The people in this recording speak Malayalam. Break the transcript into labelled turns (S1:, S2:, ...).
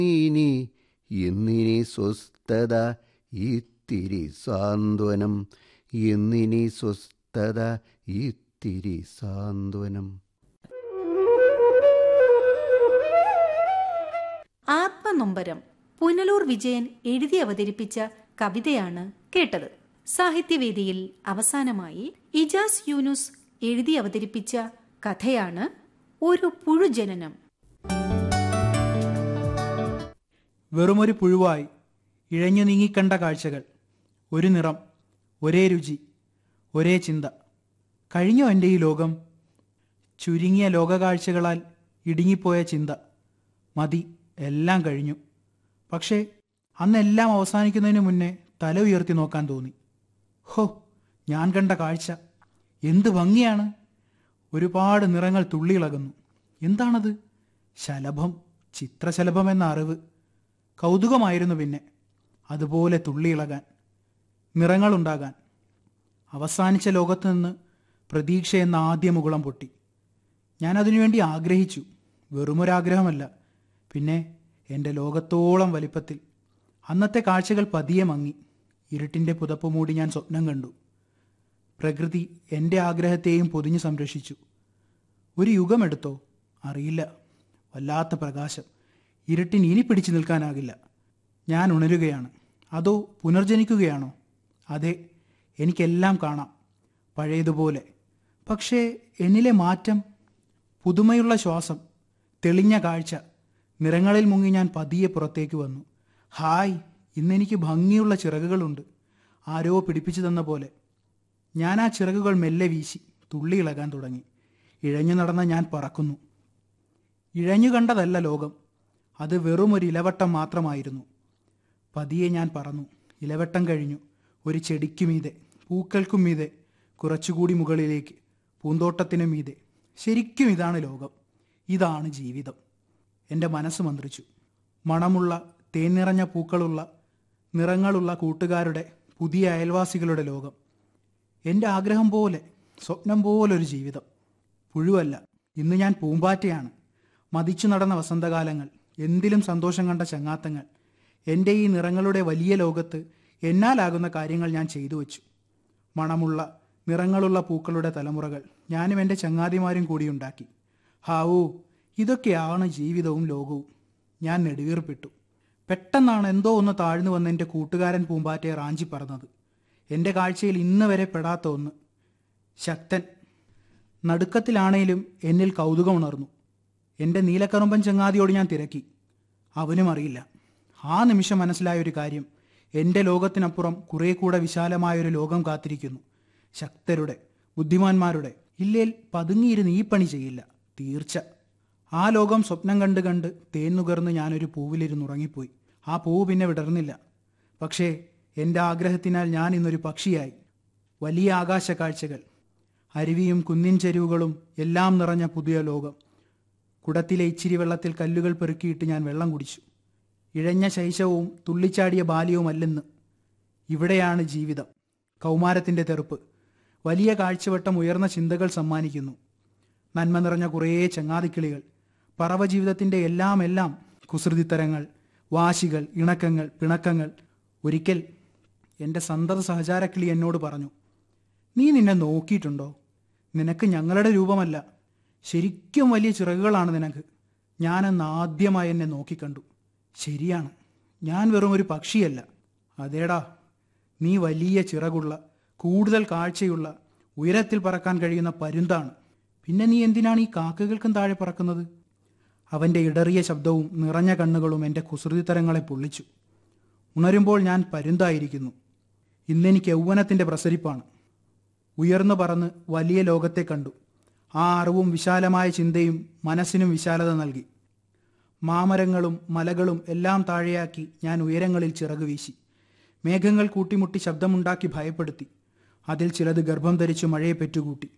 S1: ഇനി എന്നിനി സ്വസ്ഥത ഇത്തിരി സാന്ത്വനം എന്നിനി സ്വസ്ഥത ഇത്തിരി സാന്ത്വനം
S2: ആത്മനൊമ്പരം പുനലൂർ വിജയൻ എഴുതി അവതരിപ്പിച്ച കവിതയാണ് കേട്ടത് സാഹിത്യവേദിയിൽ അവസാനമായി ഇജാസ് യൂനുസ് എഴുതി അവതരിപ്പിച്ച കഥയാണ് ഒരു പുഴുജനനം
S3: വെറുമൊരു പുഴുവായി ഇഴഞ്ഞു നീങ്ങിക്കണ്ട കാഴ്ചകൾ ഒരു നിറം ഒരേ രുചി ഒരേ ചിന്ത കഴിഞ്ഞോ എൻ്റെ ഈ ലോകം ചുരുങ്ങിയ ലോകകാഴ്ചകളാൽ ഇടുങ്ങിപ്പോയ ചിന്ത മതി എല്ലാം കഴിഞ്ഞു പക്ഷേ അന്നെല്ലാം അവസാനിക്കുന്നതിന് മുന്നേ തല ഉയർത്തി നോക്കാൻ തോന്നി ഹോ ഞാൻ കണ്ട കാഴ്ച എന്ത് ഭംഗിയാണ് ഒരുപാട് നിറങ്ങൾ തുള്ളിയിളകുന്നു എന്താണത് ശലഭം ചിത്രശലഭം എന്ന അറിവ് കൗതുകമായിരുന്നു പിന്നെ അതുപോലെ തുള്ളിയിളകാൻ നിറങ്ങളുണ്ടാകാൻ അവസാനിച്ച ലോകത്ത് നിന്ന് പ്രതീക്ഷ എന്ന ആദ്യ മുകുളം പൊട്ടി ഞാൻ അതിനുവേണ്ടി ആഗ്രഹിച്ചു വെറുമൊരാഗ്രഹമല്ല പിന്നെ എൻ്റെ ലോകത്തോളം വലിപ്പത്തിൽ അന്നത്തെ കാഴ്ചകൾ പതിയെ മങ്ങി ഇരുട്ടിൻ്റെ പുതപ്പ് മൂടി ഞാൻ സ്വപ്നം കണ്ടു പ്രകൃതി എൻ്റെ ആഗ്രഹത്തെയും പൊതിഞ്ഞു സംരക്ഷിച്ചു ഒരു യുഗമെടുത്തോ അറിയില്ല വല്ലാത്ത പ്രകാശം ഇരുട്ടിന് ഇനി പിടിച്ചു നിൽക്കാനാകില്ല ഞാൻ ഉണരുകയാണ് അതോ പുനർജനിക്കുകയാണോ അതെ എനിക്കെല്ലാം കാണാം പഴയതുപോലെ പക്ഷേ എന്നിലെ മാറ്റം പുതുമയുള്ള ശ്വാസം തെളിഞ്ഞ കാഴ്ച നിറങ്ങളിൽ മുങ്ങി ഞാൻ പതിയെ പുറത്തേക്ക് വന്നു ഹായ് ഇന്നെനിക്ക് ഭംഗിയുള്ള ചിറകുകളുണ്ട് ആരോ പിടിപ്പിച്ചു തന്ന പോലെ ഞാൻ ആ ചിറകുകൾ മെല്ലെ വീശി തുള്ളിയിളകാൻ തുടങ്ങി ഇഴഞ്ഞു നടന്ന ഞാൻ പറക്കുന്നു ഇഴഞ്ഞു കണ്ടതല്ല ലോകം അത് വെറും ഒരു ഇലവട്ടം മാത്രമായിരുന്നു പതിയെ ഞാൻ പറന്നു ഇലവട്ടം കഴിഞ്ഞു ഒരു ചെടിക്കു മീതെ പൂക്കൾക്കും മീതെ കുറച്ചുകൂടി മുകളിലേക്ക് പൂന്തോട്ടത്തിനു മീതെ ശരിക്കും ഇതാണ് ലോകം ഇതാണ് ജീവിതം എൻ്റെ മനസ്സ് മന്ത്രിച്ചു മണമുള്ള തേൻ നിറഞ്ഞ പൂക്കളുള്ള നിറങ്ങളുള്ള കൂട്ടുകാരുടെ പുതിയ അയൽവാസികളുടെ ലോകം എൻ്റെ ആഗ്രഹം പോലെ സ്വപ്നം പോലൊരു ജീവിതം പുഴുവല്ല ഇന്ന് ഞാൻ പൂമ്പാറ്റയാണ് മതിച്ചു നടന്ന വസന്തകാലങ്ങൾ എന്തിലും സന്തോഷം കണ്ട ചങ്ങാത്തങ്ങൾ എൻ്റെ ഈ നിറങ്ങളുടെ വലിയ ലോകത്ത് എന്നാലാകുന്ന കാര്യങ്ങൾ ഞാൻ ചെയ്തു വച്ചു മണമുള്ള നിറങ്ങളുള്ള പൂക്കളുടെ തലമുറകൾ ഞാനും എൻ്റെ ചങ്ങാതിമാരും കൂടി ഉണ്ടാക്കി ഹാവൂ ഇതൊക്കെയാണ് ജീവിതവും ലോകവും ഞാൻ നെടുവീർപ്പിട്ടു പെട്ടെന്നാണ് എന്തോ ഒന്ന് താഴ്ന്നു വന്ന് എൻ്റെ കൂട്ടുകാരൻ പൂമ്പാറ്റയെ റാഞ്ചി പറന്നത് എൻ്റെ കാഴ്ചയിൽ ഇന്ന് വരെ പെടാത്ത ഒന്ന് ശക്തൻ നടുക്കത്തിലാണേലും എന്നിൽ കൗതുകം ഉണർന്നു എൻ്റെ നീലക്കറുമ്പൻ ചങ്ങാതിയോട് ഞാൻ തിരക്കി അവനും അറിയില്ല ആ നിമിഷം മനസ്സിലായ ഒരു കാര്യം എൻ്റെ ലോകത്തിനപ്പുറം കുറേ കൂടെ വിശാലമായൊരു ലോകം കാത്തിരിക്കുന്നു ശക്തരുടെ ബുദ്ധിമാന്മാരുടെ ഇല്ലേൽ പതുങ്ങിയിരുന്ന് ഈ പണി ചെയ്യില്ല തീർച്ച ആ ലോകം സ്വപ്നം കണ്ട് കണ്ട് തേൻ നുകർന്ന് ഞാനൊരു പൂവിലിരുന്ന് ഉറങ്ങിപ്പോയി ആ പൂവ് പിന്നെ വിടർന്നില്ല പക്ഷേ എൻ്റെ ആഗ്രഹത്തിനാൽ ഞാൻ ഇന്നൊരു പക്ഷിയായി വലിയ ആകാശ കാഴ്ചകൾ അരുവിയും കുന്നിൻ ചെരുവുകളും എല്ലാം നിറഞ്ഞ പുതിയ ലോകം കുടത്തിലെ ഇച്ചിരി വെള്ളത്തിൽ കല്ലുകൾ പെറുക്കിയിട്ട് ഞാൻ വെള്ളം കുടിച്ചു ഇഴഞ്ഞ ശൈശവും തുള്ളിച്ചാടിയ ബാല്യവുമല്ലെന്ന് ഇവിടെയാണ് ജീവിതം കൗമാരത്തിൻ്റെ തെറുപ്പ് വലിയ കാഴ്ചവട്ടം ഉയർന്ന ചിന്തകൾ സമ്മാനിക്കുന്നു നന്മ നിറഞ്ഞ കുറേ ചങ്ങാതിക്കിളികൾ പറവ ജീവിതത്തിൻ്റെ എല്ലാം എല്ലാം കുസൃതിത്തരങ്ങൾ വാശികൾ ഇണക്കങ്ങൾ പിണക്കങ്ങൾ ഒരിക്കൽ എൻ്റെ സന്തത സഹചാരക്കിളി എന്നോട് പറഞ്ഞു നീ നിന്നെ നോക്കിയിട്ടുണ്ടോ നിനക്ക് ഞങ്ങളുടെ രൂപമല്ല ശരിക്കും വലിയ ചിറകുകളാണ് നിനക്ക് ഞാനെന്ന് ആദ്യമായി എന്നെ നോക്കിക്കണ്ടു ശരിയാണ് ഞാൻ വെറും ഒരു പക്ഷിയല്ല അതേടാ നീ വലിയ ചിറകുള്ള കൂടുതൽ കാഴ്ചയുള്ള ഉയരത്തിൽ പറക്കാൻ കഴിയുന്ന പരുന്താണ് പിന്നെ നീ എന്തിനാണ് ഈ കാക്കകൾക്കും താഴെ പറക്കുന്നത് അവൻ്റെ ഇടറിയ ശബ്ദവും നിറഞ്ഞ കണ്ണുകളും എൻ്റെ കുസൃതിത്തരങ്ങളെ പൊള്ളിച്ചു ഉണരുമ്പോൾ ഞാൻ പരുന്തായിരിക്കുന്നു ഇന്നെനിക്ക് യൗവനത്തിൻ്റെ പ്രസരിപ്പാണ് ഉയർന്നു പറന്ന് വലിയ ലോകത്തെ കണ്ടു ആ അറിവും വിശാലമായ ചിന്തയും മനസ്സിനും വിശാലത നൽകി മാമരങ്ങളും മലകളും എല്ലാം താഴെയാക്കി ഞാൻ ഉയരങ്ങളിൽ ചിറകു വീശി മേഘങ്ങൾ കൂട്ടിമുട്ടി ശബ്ദമുണ്ടാക്കി ഭയപ്പെടുത്തി അതിൽ ചിലത് ഗർഭം ധരിച്ചു മഴയെ പെറ്റുകൂട്ടി